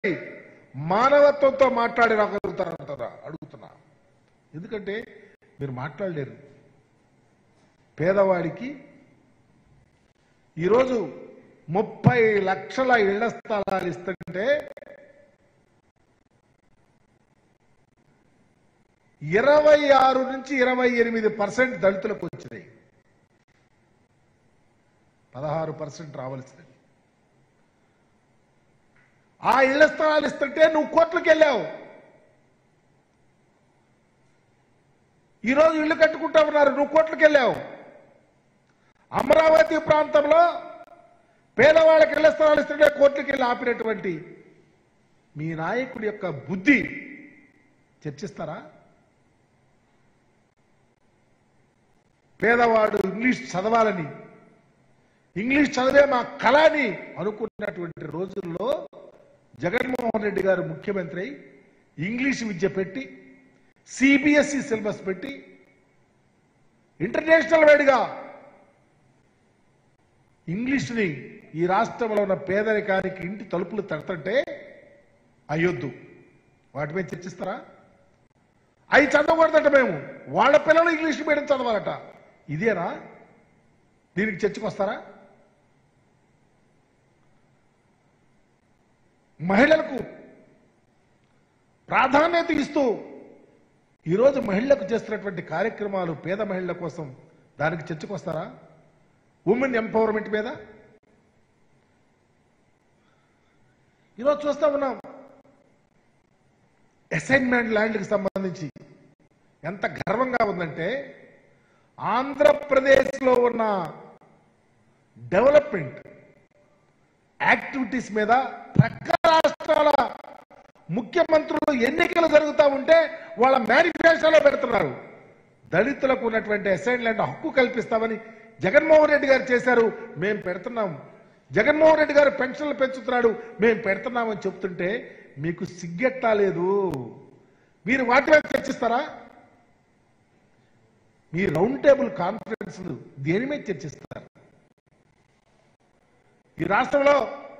మానవత్వంతో మాట్లాడి రాగలుగుతారంటారా అడుగుతున్నా ఎందుకంటే మీరు మాట్లాడలేరు పేదవాడికి ఈరోజు ముప్పై లక్షల ఇళ్ల స్థలాలు ఇస్తుంటే ఇరవై ఆరు నుంచి ఇరవై ఎనిమిది పర్సెంట్ దళితులకు వచ్చినాయి పదహారు పర్సెంట్ రావాల్సినవి ఆ ఇళ్ల స్థలాలు ఇస్తుంటే నువ్వు కోట్లకు వెళ్ళావు ఈరోజు ఇల్లు కట్టుకుంటా ఉన్నారు నువ్వు కోట్లకు వెళ్ళావు అమరావతి ప్రాంతంలో పేదవాళ్ళకి ఇళ్ల స్థలాలు ఇస్తుంటే కోట్లకి వెళ్ళి ఆపినటువంటి మీ నాయకుడి యొక్క బుద్ధి చర్చిస్తారా పేదవాడు ఇంగ్లీష్ చదవాలని ఇంగ్లీష్ చదివే మా కళ అని అనుకున్నటువంటి రోజుల్లో జగన్మోహన్ రెడ్డి గారు ముఖ్యమంత్రి అయి ఇంగ్లీష్ విద్య పెట్టి సిబిఎస్ఈ సిలబస్ పెట్టి ఇంటర్నేషనల్ వైడ్గా ఇంగ్లీష్ని ఈ రాష్ట్రంలో ఉన్న పేదరికానికి ఇంటి తలుపులు తడుతుంటే అయ్యొద్దు వాటి మీద చర్చిస్తారా అవి చదవకూడదట మేము వాళ్ళ పిల్లలు ఇంగ్లీష్ మీడియం చదవాలట ఇదేనా దీనికి చర్చకు వస్తారా మహిళలకు ప్రాధాన్యత ఇస్తూ ఈరోజు మహిళలకు చేస్తున్నటువంటి కార్యక్రమాలు పేద మహిళల కోసం దానికి చర్చకు వస్తారా ఉమెన్ ఎంపవర్మెంట్ మీద ఈరోజు చూస్తా ఉన్నాం అసైన్మెంట్ ల్యాండ్కి సంబంధించి ఎంత గర్వంగా ఉందంటే ఆంధ్రప్రదేశ్లో ఉన్న డెవలప్మెంట్ యాక్టివిటీస్ మీద ప్రక్క రాష్ట్రాల ముఖ్యమంత్రులు ఎన్నికలు జరుగుతూ ఉంటే వాళ్ళ మేనిఫెస్టోలో పెడుతున్నారు దళితులకు ఉన్నటువంటి అసైన్ ల్యాండ్ హక్కు కల్పిస్తామని జగన్మోహన్ రెడ్డి గారు చేశారు మేము పెడుతున్నాం జగన్మోహన్ రెడ్డి గారు పెన్షన్లు పెంచుతున్నాడు మేము పెడుతున్నామని చెప్తుంటే మీకు సిగ్గెట్టా లేదు మీరు వాటి మీద చర్చిస్తారా మీ రౌండ్ టేబుల్ కాన్ఫరెన్స్ దేని మీద చర్చిస్తారు ఈ రాష్ట్రంలో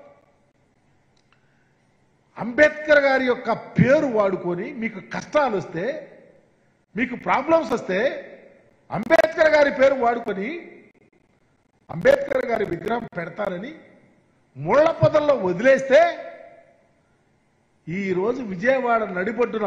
అంబేద్కర్ గారి యొక్క పేరు వాడుకొని మీకు కష్టాలు వస్తే మీకు ప్రాబ్లమ్స్ వస్తే అంబేద్కర్ గారి పేరు వాడుకొని అంబేద్కర్ గారి విగ్రహం పెడతారని ముళ్ళ పొదల్లో వదిలేస్తే ఈ రోజు విజయవాడ నడిబొడ్డున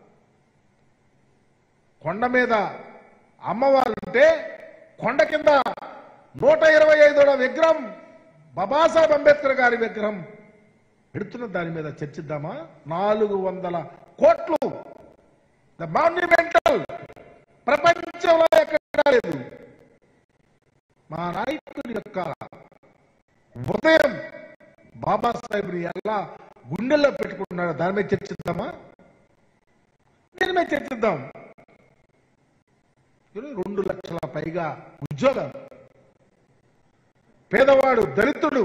కొండ మీద అమ్మవారు ఉంటే కొండ కింద నూట ఇరవై ఐదోడ విగ్రహం బాబాసాహెబ్ అంబేద్కర్ గారి విగ్రహం పెడుతున్న దాని మీద చర్చిద్దామా నాలుగు వందల కోట్లు ద మాన్యుమెంటల్ ప్రపంచంలో ఎక్కడా లేదు మా నాయకుడి యొక్క ఉదయం బాబాసాహెబ్ని ఎలా గుండెల్లో పెట్టుకుంటున్నాడో దాని మీద చర్చిద్దామా దీని మీద చర్చిద్దాం ఈరోజు రెండు లక్షల పైగా ఉద్యోగాలు పేదవాడు దళితుడు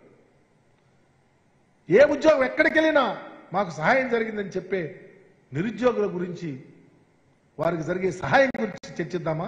ఏ ఉద్యోగం ఎక్కడికి వెళ్ళినా మాకు సహాయం జరిగిందని చెప్పే నిరుద్యోగుల గురించి వారికి జరిగే సహాయం గురించి చర్చిద్దామా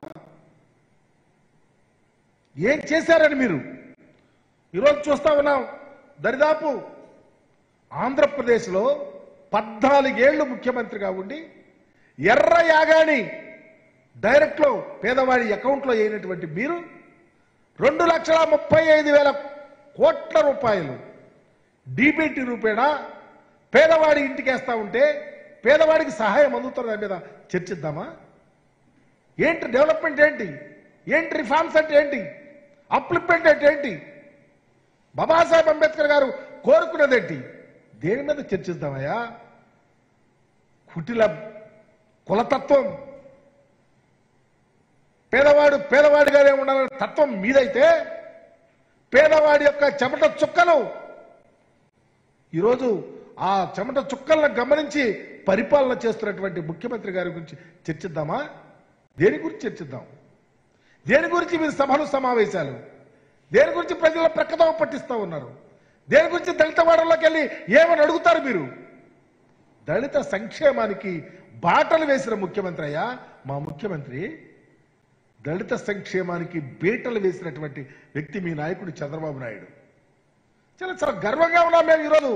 ఏం చేశారని మీరు ఈరోజు చూస్తా ఉన్నాం దరిదాపు ఆంధ్రప్రదేశ్లో పద్నాలుగేళ్లు ముఖ్యమంత్రిగా ఉండి ఎర్ర యాగాని డైరెక్ట్లో పేదవాడి అకౌంట్లో అయినటువంటి మీరు రెండు లక్షల ముప్పై ఐదు వేల కోట్ల రూపాయలు డీబీటీ రూపేణా పేదవాడి ఇంటికి వేస్తా ఉంటే పేదవాడికి సహాయం అందుతున్న దాని మీద చర్చిద్దామా ఏంటి డెవలప్మెంట్ ఏంటి ఏంటి రిఫార్మ్స్ అంటే ఏంటి అప్లిప్మెంట్ అంటే ఏంటి బాబాసాహెబ్ అంబేద్కర్ గారు కోరుకున్నదేంటి దేని మీద చర్చిద్దామయ్యా కుటిల కులతత్వం పేదవాడు పేదవాడిగానే ఉండాలనే తత్వం మీదైతే పేదవాడి యొక్క చెమట చుక్కలు ఈరోజు ఆ చెమట చుక్కలను గమనించి పరిపాలన చేస్తున్నటువంటి ముఖ్యమంత్రి గారి గురించి చర్చిద్దామా దేని గురించి చర్చిద్దాం దేని గురించి మీరు సభలు సమావేశాలు దేని గురించి ప్రజల ప్రక్కదవ పట్టిస్తా ఉన్నారు దేని గురించి దళిత వాడల్లోకి వెళ్ళి ఏమని అడుగుతారు మీరు దళిత సంక్షేమానికి బాటలు వేసిన ముఖ్యమంత్రి అయ్యా మా ముఖ్యమంత్రి దళిత సంక్షేమానికి బీటలు వేసినటువంటి వ్యక్తి మీ నాయకుడు చంద్రబాబు నాయుడు చాలా చాలా గర్వంగా ఉన్నాం మేము ఈరోజు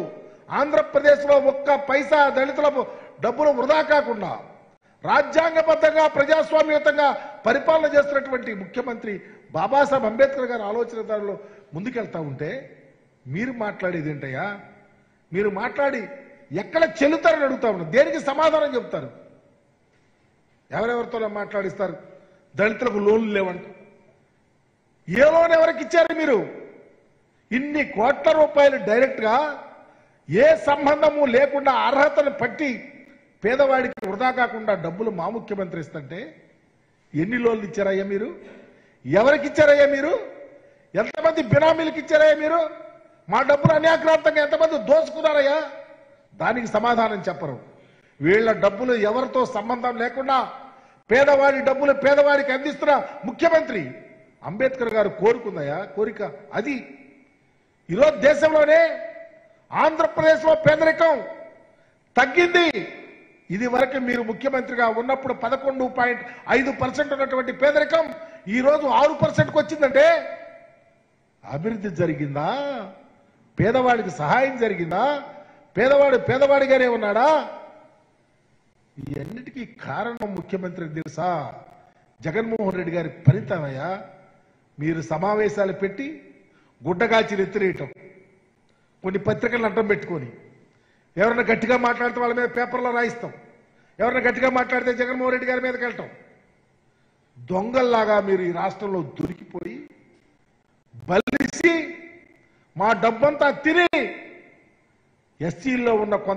ఆంధ్రప్రదేశ్లో ఒక్క పైసా దళితులకు డబ్బులు వృధా కాకుండా రాజ్యాంగబద్ధంగా ప్రజాస్వామ్యయుతంగా పరిపాలన చేస్తున్నటువంటి ముఖ్యమంత్రి బాబాసాహెబ్ అంబేద్కర్ గారి ఆలోచన దారిలో ముందుకెళ్తా ఉంటే మీరు మాట్లాడేది ఏంటయ్యా మీరు మాట్లాడి ఎక్కడ చెల్లుతారని అడుగుతా ఉన్నారు దేనికి సమాధానం చెప్తారు ఎవరెవరితో మాట్లాడిస్తారు దళితులకు లోన్లు లేవంట ఏ లోన్ ఎవరికి ఇచ్చారు మీరు ఇన్ని కోట్ల రూపాయలు డైరెక్ట్ గా ఏ సంబంధము లేకుండా అర్హతను పట్టి పేదవాడికి వృధా కాకుండా డబ్బులు మా ముఖ్యమంత్రి ఇస్తుంటే ఎన్ని లోన్లు ఇచ్చారయ్యా మీరు ఎవరికి ఇచ్చారయ్యా మీరు ఎంతమంది బినామీలకు ఇచ్చారయ్యా మీరు మా డబ్బులు అన్యాక్రాంతంగా ఎంతమంది దోచుకున్నారయ్యా దానికి సమాధానం చెప్పరు వీళ్ళ డబ్బులు ఎవరితో సంబంధం లేకుండా పేదవాడి డబ్బులు పేదవాడికి అందిస్తున్న ముఖ్యమంత్రి అంబేద్కర్ గారు కోరుకుందయ్యా కోరిక అది ఈరోజు దేశంలోనే ఆంధ్రప్రదేశ్లో పేదరికం తగ్గింది ఇది వరకు మీరు ముఖ్యమంత్రిగా ఉన్నప్పుడు పదకొండు పాయింట్ ఐదు పర్సెంట్ ఉన్నటువంటి పేదరికం ఈ రోజు ఆరు పర్సెంట్కి వచ్చిందంటే అభివృద్ధి జరిగిందా పేదవాడికి సహాయం జరిగిందా పేదవాడు పేదవాడిగానే ఉన్నాడా ఈ అన్నిటికీ కారణం ముఖ్యమంత్రికి తెలుసా జగన్మోహన్ రెడ్డి గారి ఫలితమయ్యా మీరు సమావేశాలు పెట్టి గుడ్డగాల్చి ఎత్తిరేయటం కొన్ని పత్రికలను అడ్డం పెట్టుకొని ఎవరైనా గట్టిగా మాట్లాడితే వాళ్ళ మీద పేపర్లో రాయిస్తాం ఎవరైనా గట్టిగా మాట్లాడితే జగన్మోహన్ రెడ్డి గారి మీదకి వెళ్తాం దొంగల్లాగా మీరు ఈ రాష్ట్రంలో దొరికిపోయి బలిసి మా డబ్బంతా తిని ఎస్సీల్లో ఉన్న కొంత